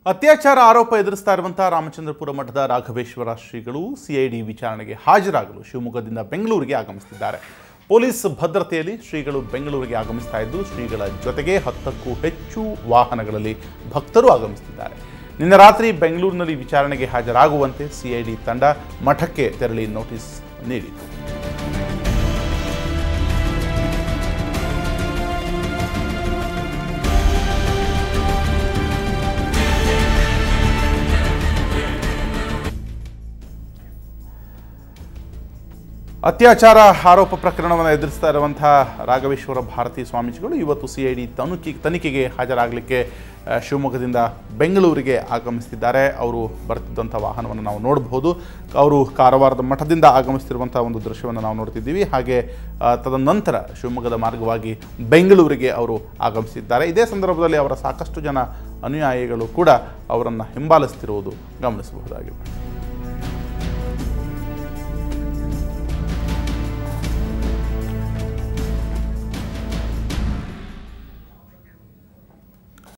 ಅತ್ಯಾಚಾರ ಆರೋಪ ಎದುರಿಸ್ತಾ ಇರುವಂತಹ ರಾಮಚಂದ್ರಪುರ ಮಠದ ರಾಘವೇಶ್ವರ ಶ್ರೀಗಳು ಸಿಐಡಿ ವಿಚಾರಣೆಗೆ ಹಾಜರಾಗಲು ಶಿವಮೊಗ್ಗದಿಂದ ಬೆಂಗಳೂರಿಗೆ ಆಗಮಿಸುತ್ತಿದ್ದಾರೆ ಪೊಲೀಸ್ ಭದ್ರತೆಯಲ್ಲಿ ಶ್ರೀಗಳು ಬೆಂಗಳೂರಿಗೆ ಆಗಮಿಸ್ತಾ ಇದ್ದು ಶ್ರೀಗಳ ಜೊತೆಗೆ ಹತ್ತಕ್ಕೂ ಹೆಚ್ಚು ವಾಹನಗಳಲ್ಲಿ ಭಕ್ತರು ಆಗಮಿಸುತ್ತಿದ್ದಾರೆ ನಿನ್ನೆ ರಾತ್ರಿ ಬೆಂಗಳೂರಿನಲ್ಲಿ ವಿಚಾರಣೆಗೆ ಹಾಜರಾಗುವಂತೆ ಸಿಐಡಿ ತಂಡ ಮಠಕ್ಕೆ ತೆರಳಿ ನೋಟಿಸ್ ನೀಡಿತು ಅತ್ಯಾಚಾರ ಆರೋಪ ಪ್ರಕರಣವನ್ನು ಎದುರಿಸ್ತಾ ಇರುವಂತಹ ರಾಘವೇಶ್ವರ ಭಾರತಿ ಸ್ವಾಮೀಜಿಗಳು ಇವತ್ತು ಸಿ ಐ ಡಿ ತನಿಖೆ ತನಿಖೆಗೆ ಹಾಜರಾಗಲಿಕ್ಕೆ ಆ, ಶಿವಮೊಗ್ಗದಿಂದ ಬೆಂಗಳೂರಿಗೆ ಆಗಮಿಸ್ತಿದ್ದಾರೆ ಅವರು ಬರ್ತಿದ್ದಂಥ ವಾಹನವನ್ನು ನಾವು ನೋಡಬಹುದು ಅವರು ಕಾರವಾರದ ಮಠದಿಂದ ಆಗಮಿಸ್ತಿರುವಂಥ ಒಂದು ದೃಶ್ಯವನ್ನು ನಾವು ನೋಡ್ತಿದ್ದೀವಿ ಹಾಗೆ ಆ, ತದನಂತರ ಶಿವಮೊಗ್ಗದ ಮಾರ್ಗವಾಗಿ ಬೆಂಗಳೂರಿಗೆ ಅವರು ಆಗಮಿಸಿದ್ದಾರೆ ಇದೇ ಸಂದರ್ಭದಲ್ಲಿ ಅವರ ಸಾಕಷ್ಟು ಜನ ಅನುಯಾಯಿಗಳು ಕೂಡ ಅವರನ್ನು ಹಿಂಬಾಲಿಸ್ತಿರುವುದು ಗಮನಿಸಬಹುದಾಗಿದೆ